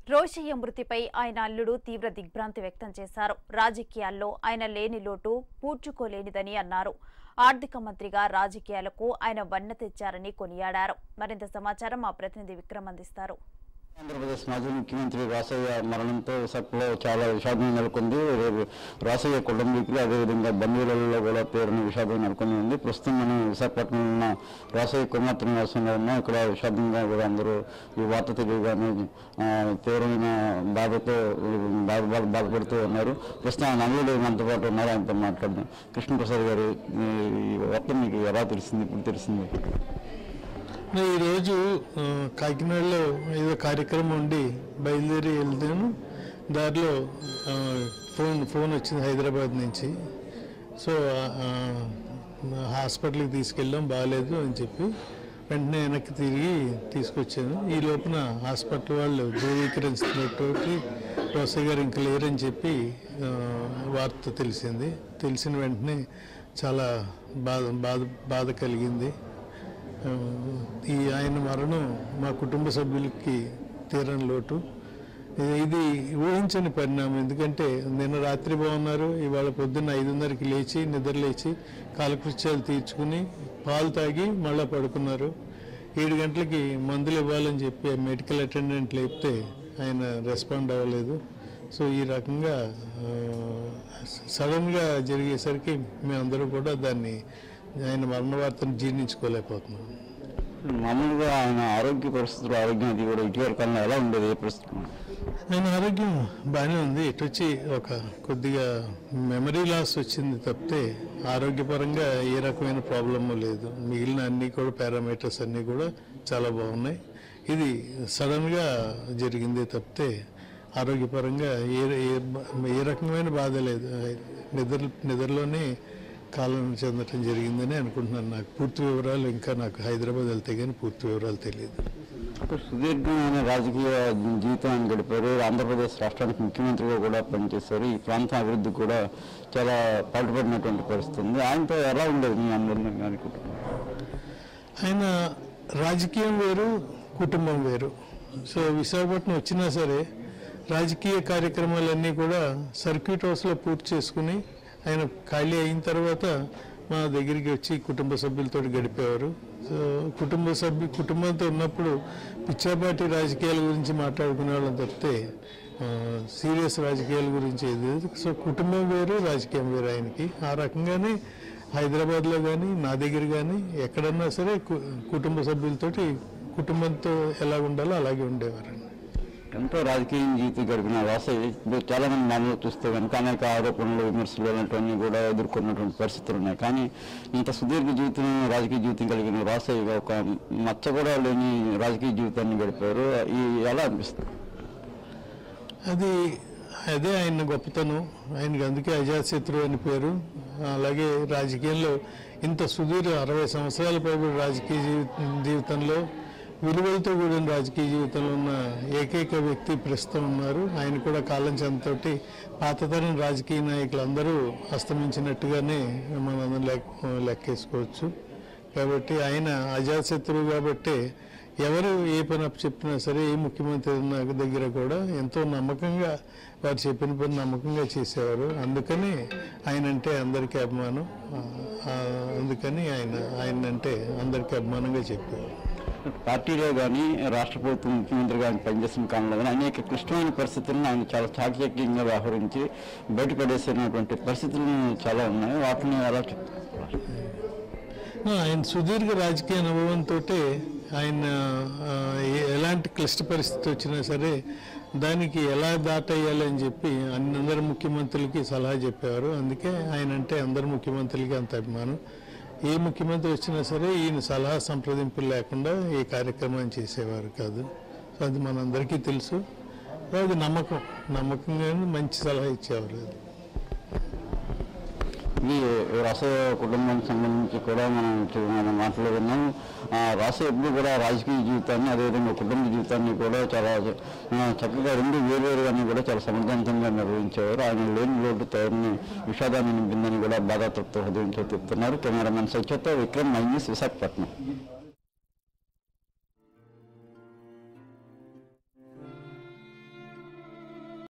రోషయ్య మృతిపై ఆయన అల్లుడు తీవ్ర దిగ్భ్రాంతి వ్యక్తం చేశారు రాజకీయాల్లో ఆయన లేని లోటు పూడ్చుకోలేనిదని అన్నారు ఆర్థిక మంత్రిగా రాజకీయాలకు ఆయన వన్నె తెచ్చారని కొనియాడారు మరింత సమాచారం మా ప్రతినిధి విక్రమ్ అందిస్తారు ఆంధ్రప్రదేశ్ మాజీ ముఖ్యమంత్రి రాసయ్య మరణంతో విశాఖలో చాలా విషాదం నెలకొంది రేపు రాసయ్య కుటుంబీకులు అదేవిధంగా బంధువులలో కూడా పేరున విషాదం నెలకొని ఉంది ప్రస్తుతం మనం విశాఖపట్నంలో ఉన్న రాసయ్య కుమార్తె నివాసంలో ఉన్నాం ఇక్కడ విషాదంగా కూడా అందరూ ఈ వార్త తెలియగానే ఆ, తీవ్రమైన బాధతో బాధ బాధ- బాధపడుతూ ఉన్నారు ప్రస్తుతం ఆయన అల్లుడు మనతో పాటు ఉన్నారు ఆయనతో మాట్లాడదాం కృష్ణప్రసాద్ గారు ఈ వార్త మీకు ఎలా తెలిసింది ఇప్పుడు తెలిసింది నేను ఈరోజు ఆ, కాకినాడలో ఏదో కార్యక్రమం ఉండి బయలుదేరి వెళ్తాను దారిలో ఆ, ఫోన్ ఫోన్ వచ్చింది హైదరాబాద్ నుంచి సో ఆ, హాస్పిటల్కి తీసుకెళ్ళాం బాగాలేదు అని చెప్పి వెంటనే వెనక్కి తిరిగి తీసుకొచ్చాను ఈ లోపున హాస్పిటల్ వాళ్ళు ధృవీకరించినట్టు రోసయ్య గారు ఇంక లేరని చెప్పి ఆ, వార్త తెలిసింది తెలిసిన వెంటనే చాలా బాధ బాధ బాధ కలిగింది ఆ, ఈ ఆయన మరణం మా కుటుంబ సభ్యులకి తీరని లోటు ఇది- ఇది ఊహించని పరిణామం ఎందుకంటే నిన్న రాత్రి బాగున్నారు ఇవాళ పొద్దున్న ఐదున్నరకి లేచి నిద్ర లేచి కాలకృత్యాలు తీర్చుకుని పాలు తాగి మళ్ళీ పడుకున్నారు ఏడు గంటలకి మందులు ఇవ్వాలని చెప్పి మెడికల్ అటెండెంట్ లేపితే ఆయన రెస్పాండ్ అవ్వలేదు సో ఈ రకంగా ఆ, సడన్గా జరిగేసరికి మేమందరూ కూడా దాన్ని ఆయన మరణ వార్తను జీర్ణించుకోలేకపోతున్నాం మామూలుగా ఆయన ఆరోగ్య పరిస్థితులు ఆరోగ్యం అది కూడా ఇటీవల కాలంలో ఎలా ఉండేది ఏ పరిస్థితి ఆయన ఆరోగ్యం బాగానే ఉంది ఇటు వచ్చి ఒక కొద్దిగా మెమరీ లాస్ వచ్చింది తప్పితే ఆరోగ్యపరంగా ఏ రకమైన ప్రాబ్లము లేదు మిగిలిన అన్ని కూడా పారామీటర్స్ అన్నీ కూడా చాలా బాగున్నాయి ఇది సడన్గా జరిగింది తప్పితే ఆరోగ్యపరంగా ఏ ఏ ఏ రకమైన బాధ లేదు నిద్ర నిద్రలోనే కాలం చెందటం జరిగిందని అనుకుంటున్నాను నాకు పూర్తి వివరాలు ఇంకా నాకు హైదరాబాద్ వెళ్తే కానీ పూర్తి వివరాలు తెలియదు ఒక సుదీర్ఘమైన రాజకీయ జీవితాన్ని గడిపారు ఆంధ్రప్రదేశ్ రాష్ట్రానికి ముఖ్యమంత్రిగా కూడా పనిచేశారు ఈ ప్రాంతం అభివృద్ధి కూడా చాలా పాటుపడినటువంటి పరిస్థితి ఉంది ఆయనతో ఎలా ఉండేది మీ అందరినీ అనుకుంటున్నాను ఆయన రాజకీయం వేరు కుటుంబం వేరు సో విశాఖపట్నం వచ్చినా సరే రాజకీయ కార్యక్రమాలన్నీ కూడా సర్క్యూట్ హౌస్లో పూర్తి చేసుకుని ఆయన ఖాళీ అయిన తర్వాత మా దగ్గరికి వచ్చి కుటుంబ సభ్యులతో గడిపేవారు సో కుటుంబ సభ్యు కుటుంబంతో ఉన్నప్పుడు పిచ్చాపాటి రాజకీయాల గురించి మాట్లాడుకునే వాళ్ళని తప్పితే సీరియస్ రాజకీయాల గురించి ఏది లేదు. సో కుటుంబం వేరు రాజకీయం వేరు ఆయనకి ఆ రకంగానే హైదరాబాద్లో కానీ నా దగ్గర కానీ ఎక్కడన్నా సరే కు- కుటుంబ సభ్యులతోటి కుటుంబంతో ఎలా ఉండాలో అలాగే ఉండేవారండి ఎంతో రాజకీయ జీవితం గడిపిన వాసవి ఇప్పుడు చాలా మంది మామూలు చూస్తే కనుక అనేక ఆరోపణలు విమర్శలు అలాంటివన్నీ కూడా ఎదుర్కొన్నటువంటి పరిస్థితులు ఉన్నాయి కానీ ఇంత సుదీర్ఘ జీవితం రాజకీయ జీవితం కలిగిన వాసవిగా ఒక మచ్చ కూడా లేని రాజకీయ జీవితాన్ని గడిపారు ఈ ఎలా అనిపిస్తుంది అది అదే ఆయన గొప్పతనం ఆయనకి అందుకే అజాతశత్రు అని పేరు అలాగే రాజకీయంలో ఇంత సుదీర్ఘ అరవై సంవత్సరాల పైబడి రాజకీయ జీవి జీవితంలో విలువలతో కూడిన రాజకీయ జీవితంలో ఉన్న ఏకైక వ్యక్తి ప్రస్తుతం ఉన్నారు ఆయన కూడా కాలం చెందతోటి పాతతరం రాజకీయ నాయకులందరూ అస్తమించినట్టుగానే మనందరం లెక్క లెక్కేసుకోవచ్చు కాబట్టి ఆయన అజాతశత్రువు కాబట్టి ఎవరు ఏ పని అప్పు చెప్పినా సరే ఏ ముఖ్యమంత్రి ఉన్న దగ్గర కూడా ఎంతో నమ్మకంగా వారు చెప్పిన పని నమ్మకంగా చేసేవారు అందుకని ఆయన అంటే అందరికీ అభిమానం ఆ, ఆ, అందుకని ఆయన ఆయన అంటే అందరికీ అభిమానంగా చెప్పేవారు పార్టీలో కానీ రాష్ట్ర ప్రభుత్వం ముఖ్యమంత్రిగా ఆయన పనిచేసిన కాలంలో కానీ అనేక క్లిష్టమైన పరిస్థితులను ఆయన చాలా చాకచక్యంగా వ్యవహరించి బయటపడేసినటువంటి పరిస్థితులు చాలా ఉన్నాయి వాటిని ఎలా చెప్తారు ఆ, ఆయన సుదీర్ఘ రాజకీయ అనుభవంతో ఆయన ఆ, ఏ- ఎలాంటి క్లిష్ట పరిస్థితి వచ్చినా సరే దానికి ఎలా దాటేయాలి అని చెప్పి అన్ని అందరు ముఖ్యమంత్రులకి సలహా చెప్పేవారు అందుకే ఆయన అంటే అందరు ముఖ్యమంత్రులకి అంత అభిమానం ఏ ముఖ్యమంత్రి వచ్చినా సరే ఈయన సలహా సంప్రదింపులు లేకుండా ఏ కార్యక్రమం చేసేవారు కాదు సో అది మనందరికీ తెలుసు అది నమ్మకం నమ్మకంగానే మంచి సలహా ఇచ్చేవారు ఇది రాసయ్య కుటుంబానికి సంబంధించి కూడా మనం చూ- మనం మాటలు విన్నాం ఆ, రాసయ్య ఎప్పుడు కూడా రాజకీయ జీవితాన్ని అదేవిధంగా కుటుంబ జీవితాన్ని కూడా చాలా ఆ, చక్కగా రెండు వేరువేరుగానే కూడా చాలా సమర్థవంతంగా నిర్వహించేవారు ఆయన లేని లోటు తయారుని విషాదాన్ని నింపిందని కూడా బాధాతృప్త హృదయంతో చెప్తున్నారు కెమెరామెన్ సత్యతో విక్రమ్ మైన్యూస్ విశాఖపట్నం